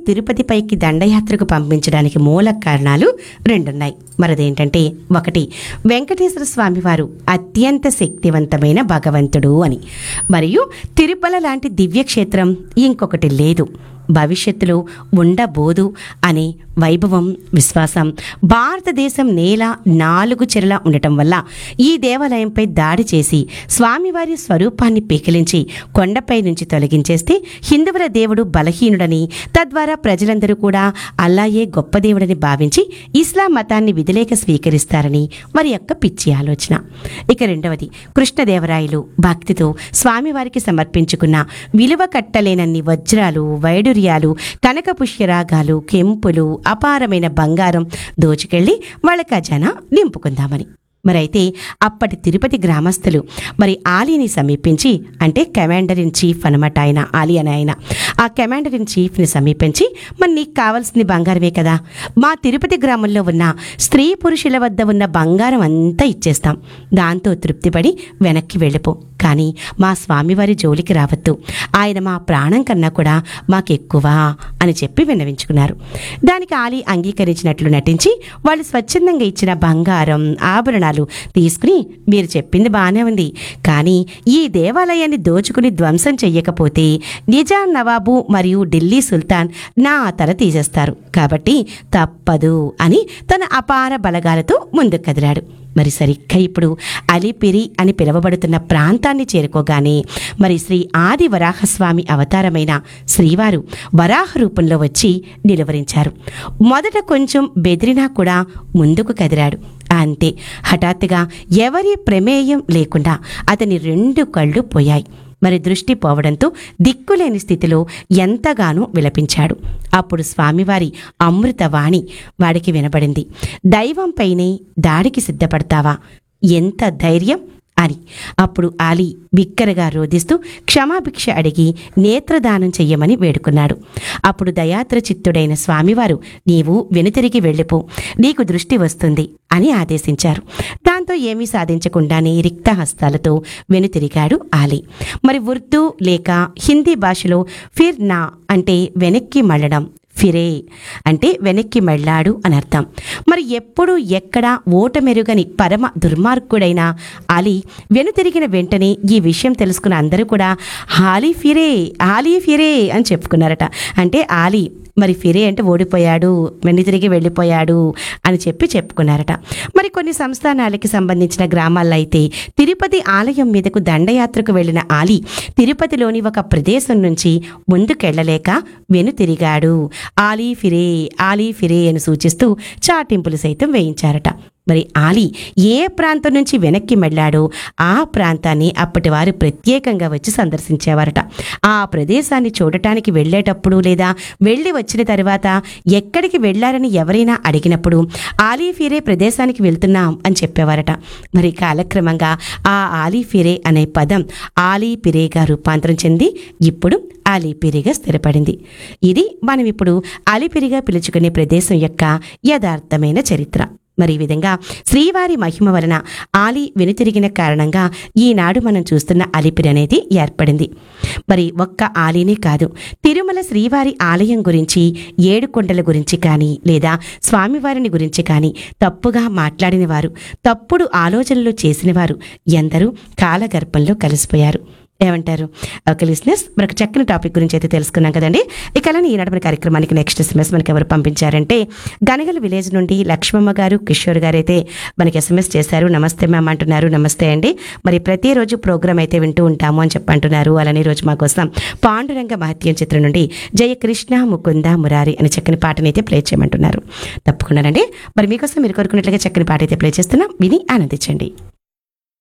తిరుపతిపైకి దండయాత్రకు పంపించడానికి మూల కారణాలు రెండున్నాయి మరదేంటంటే ఒకటి వెంకటేశ్వర స్వామివారు అత్యంత శక్తివంతమైన భగవంతుడు అని మరియు తిరుపల లాంటి దివ్యక్షేత్రం ఇంకొకటి లేదు భవిష్యత్తులో ఉండబోదు అనే వైభవం విశ్వాసం భారతదేశం నేల నాలుగు చెరలా ఉండటం వల్ల ఈ దేవాలయంపై దాడి చేసి స్వామివారి స్వరూపాన్ని పీకిలించి కొండపై నుంచి తొలగించేస్తే హిందువుల దేవుడు బలహీనుడని తద్వారా ప్రజలందరూ కూడా అల్లాయే గొప్ప దేవుడని భావించి ఇస్లాం మతాన్ని విధిలేక స్వీకరిస్తారని వారి యొక్క పిచ్చి ఆలోచన ఇక రెండవది కృష్ణదేవరాయలు భక్తితో స్వామివారికి సమర్పించుకున్న విలువ కట్టలేనన్ని వజ్రాలు వైడూర్యాలు కనక పుష్యరాగాలు కెంపులు అపారమైన బంగారం దోచుకెళ్లి వాళ్ళ ఖజానా నింపుకుందామని మరైతే అప్పటి తిరుపతి గ్రామస్తులు మరి ఆలీని సమీపించి అంటే కమాండర్ ఇన్ చీఫ్ అనమాట ఆయన ఆలీ అని ఆయన ఆ కమాండర్ ఇన్ చీఫ్ని సమీపించి మరి నీకు కావాల్సింది బంగారమే కదా మా తిరుపతి గ్రామంలో ఉన్న స్త్రీ పురుషుల వద్ద ఉన్న బంగారం అంతా ఇచ్చేస్తాం దాంతో తృప్తిపడి వెనక్కి వెళ్ళిపో కానీ మా స్వామివారి జోలికి రావద్దు ఆయన మా ప్రాణం కన్నా కూడా మాకెక్కువ అని చెప్పి విన్నవించుకున్నారు దానికి ఆలీ అంగీకరించినట్లు నటించి వాళ్ళు స్వచ్ఛందంగా ఇచ్చిన బంగారం ఆభరణాలు తీసుకుని మీరు చెప్పింది బాగానే ఉంది కానీ ఈ దేవాలయాన్ని దోచుకుని ధ్వంసం చెయ్యకపోతే నిజాం నవాబు మరియు ఢిల్లీ సుల్తాన్ నా తల తీసేస్తారు కాబట్టి తప్పదు అని తన అపార బలగాలతో ముందుకు కదిలాడు మరి సరిగ్గా ఇప్పుడు అలిపిరి అని పిలువబడుతున్న ప్రాంతాన్ని చేరుకోగానే మరి శ్రీ ఆది వరాహస్వామి అవతారమైన శ్రీవారు వరాహ రూపంలో వచ్చి నిలువరించారు మొదట కొంచెం బెదిరినా కూడా ముందుకు కదిలాడు అంతే హఠాత్తుగా ఎవరి ప్రమేయం లేకుండా అతని రెండు కళ్ళు పోయాయి మరి దృష్టి పోవడంతో దిక్కులేని స్థితిలో ఎంతగానో విలపించాడు అప్పుడు స్వామివారి అమృతవాణి వాడికి వినబడింది దైవంపైనే దాడికి సిద్ధపడతావా ఎంత ధైర్యం అని అప్పుడు ఆలీ బిక్కరగా రోధిస్తూ క్షమాభిక్ష అడిగి నేత్రదానం చెయ్యమని వేడుకున్నాడు అప్పుడు దయాత్ర చిత్తుడైన స్వామివారు నీవు వెనుతిరిగి వెళ్ళిపో నీకు దృష్టి వస్తుంది అని ఆదేశించారు దాంతో ఏమీ సాధించకుండానే రిక్త హస్తాలతో వెనుతిరిగాడు ఆలీ మరి ఉర్దూ లేక హిందీ భాషలో ఫిర్ నా అంటే వెనక్కి మళ్ళడం ఫిరే అంటే వెనక్కి మళ్ళాడు అని అర్థం మరి ఎప్పుడు ఎక్కడ ఓటమెరుగని పరమ దుర్మార్గుడైన అలీ వెనుతిరిగిన వెంటనే ఈ విషయం తెలుసుకున్న అందరూ కూడా ఆలీ ఫిరే ఆలీ ఫిరే అని చెప్పుకున్నారట అంటే ఆలీ మరి ఫిరే అంటే ఓడిపోయాడు వెనుతిరిగి వెళ్ళిపోయాడు అని చెప్పి చెప్పుకున్నారట మరి కొన్ని సంస్థానాలకి సంబంధించిన గ్రామాల్లో అయితే తిరుపతి ఆలయం మీదకు దండయాత్రకు వెళ్ళిన ఆలీ తిరుపతిలోని ఒక ప్రదేశం నుంచి ముందుకెళ్ళలేక వెనుతిరిగాడు ఆలీ ఫిరే ఆలీ ఫిరే అని సూచిస్తూ చాటింపులు సైతం వేయించారట మరి ఆలీ ఏ ప్రాంతం నుంచి వెనక్కి మళ్ళాడో ఆ ప్రాంతాన్ని అప్పటి వారు ప్రత్యేకంగా వచ్చి సందర్శించేవారట ఆ ప్రదేశాన్ని చూడటానికి వెళ్ళేటప్పుడు లేదా వెళ్ళి వచ్చిన తర్వాత ఎక్కడికి వెళ్ళారని ఎవరైనా అడిగినప్పుడు ఆలీ ఫిరే ప్రదేశానికి వెళ్తున్నాం అని చెప్పేవారట మరి కాలక్రమంగా ఆ ఆలీ ఫిరే అనే పదం ఆలీ పిరేగా రూపాంతరం చెంది ఇప్పుడు అలిపిరిగా స్థిరపడింది ఇది మనం ఇప్పుడు అలిపిరిగా పిలుచుకునే ప్రదేశం యొక్క యథార్థమైన చరిత్ర మరి ఈ విధంగా శ్రీవారి మహిమ వలన ఆలి వెనుతిరిగిన కారణంగా ఈనాడు మనం చూస్తున్న అలిపిరి అనేది ఏర్పడింది మరి ఒక్క ఆలీనే కాదు తిరుమల శ్రీవారి ఆలయం గురించి ఏడు కొండల గురించి కానీ లేదా స్వామివారిని గురించి కానీ తప్పుగా మాట్లాడిన వారు తప్పుడు ఆలోచనలు చేసిన వారు ఎందరూ కాలగర్భంలో కలిసిపోయారు ఏమంటారు ఓకే లిస్నెస్ మనకు చక్కని టాపిక్ గురించి అయితే తెలుసుకున్నాం కదండి ఇక అలానే ఈనాడు మన కార్యక్రమానికి నెక్స్ట్ ఎస్ఎంఎస్ మనకి ఎవరు పంపించారంటే గనగల విలేజ్ నుండి లక్ష్మమ్మ గారు కిషోర్ గారు అయితే మనకి ఎస్ఎంఎస్ చేశారు నమస్తే మ్యామ్ అంటున్నారు నమస్తే అండి మరి ప్రతిరోజు ప్రోగ్రామ్ అయితే వింటూ ఉంటాము అని చెప్పంటున్నారు అలానే ఈ రోజు మాకోసం పాండురంగ మహత్యం చిత్రం నుండి జయ కృష్ణ ముకుంద మురారి అనే చక్కని పాటని అయితే ప్లే చేయమంటున్నారు తప్పకుండానండి మరి మీకోసం మీరు కోరుకున్నట్లుగా చక్కని పాట అయితే ప్లే చేస్తున్నాం విని ఆనందించండి